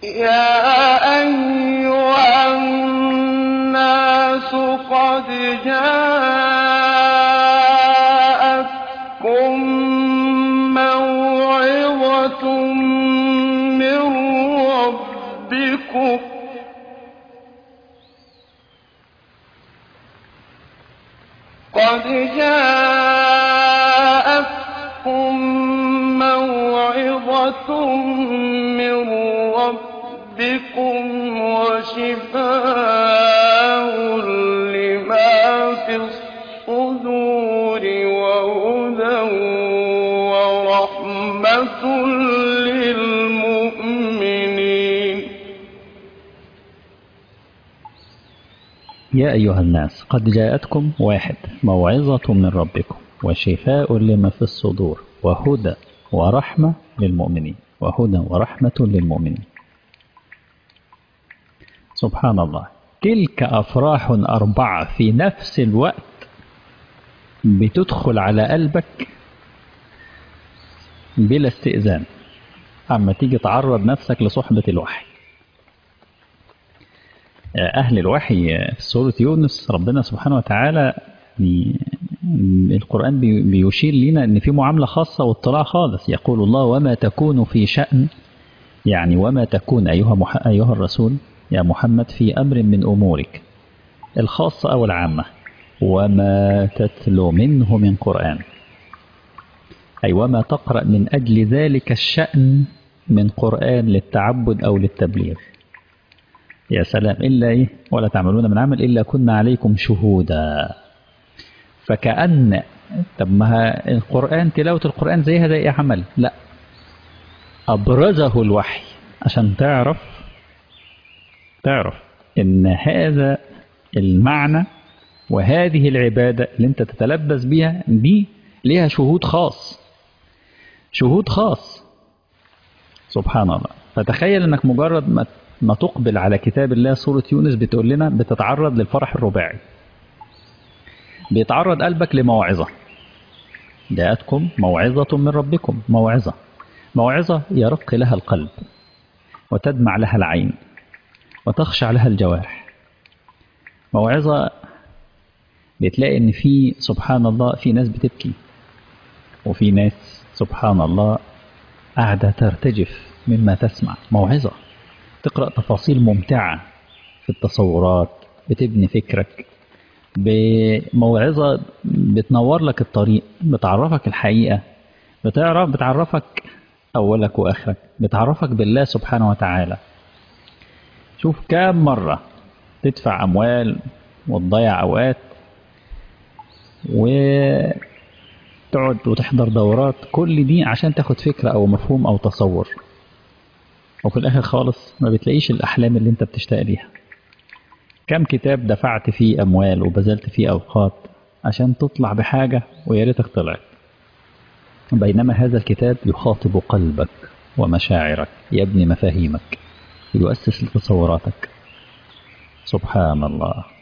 يا أيها الناس قد جاءتكم موعظة من ربكم قد جاءتكم موعظة من ربكم وشفاء لما في الصدور وهدى ورحمة للمؤمنين يا أيها الناس قد جاءتكم واحد موعظة من ربكم وشفاء لما في الصدور وهدى ورحمة للمؤمنين وهدى ورحمة للمؤمنين سبحان الله تلك أفراح أربعة في نفس الوقت بتدخل على قلبك بلا استئذان أما تيجي تعرض نفسك لصحبة الوحي أهل الوحي في سورة يونس ربنا سبحانه وتعالى القرآن بيشير لنا أن في معاملة خاصة واطلاع خالص يقول الله وما تكون في شأن يعني وما تكون أيها, مح... أيها الرسول يا محمد في أمر من أمورك الخاصة أو العامة وما تتلو منه من قرآن أي وما تقرأ من أجل ذلك الشأن من قرآن للتعبد أو للتبليغ يا سلام إلا إيه ولا تعملون من عمل إلا كنا عليكم شهودا فكأن طب ما القرآن تلاوة القرآن زيها زي إيه عمل لا أبرزه الوحي عشان تعرف تعرف إن هذا المعنى وهذه العبادة اللي أنت تتلبس بها دي ليها شهود خاص شهود خاص سبحان الله فتخيل أنك مجرد ما ما تقبل على كتاب الله سورة يونس بتقول لنا بتتعرض للفرح الرباعي بيتعرض قلبك لموعظة جاءتكم موعظة من ربكم موعظة موعظة يرق لها القلب وتدمع لها العين وتخشع لها الجوارح موعظة بتلاقي ان في سبحان الله في ناس بتبكي وفي ناس سبحان الله قاعدة ترتجف مما تسمع موعظة تقرأ تفاصيل ممتعة في التصورات بتبني فكرك بموعظة بتنور لك الطريق بتعرفك الحقيقة بتعرف بتعرفك أولك وآخرك بتعرفك بالله سبحانه وتعالى شوف كام مرة تدفع أموال وتضيع أوقات وتقعد وتحضر دورات كل دي عشان تاخد فكرة أو مفهوم أو تصور وفي الآخر خالص ما بتلاقيش الأحلام اللي أنت بتشتاق ليها كم كتاب دفعت فيه أموال وبذلت فيه أوقات عشان تطلع بحاجة ويا ريتك طلعت بينما هذا الكتاب يخاطب قلبك ومشاعرك يبني مفاهيمك يؤسس لتصوراتك سبحان الله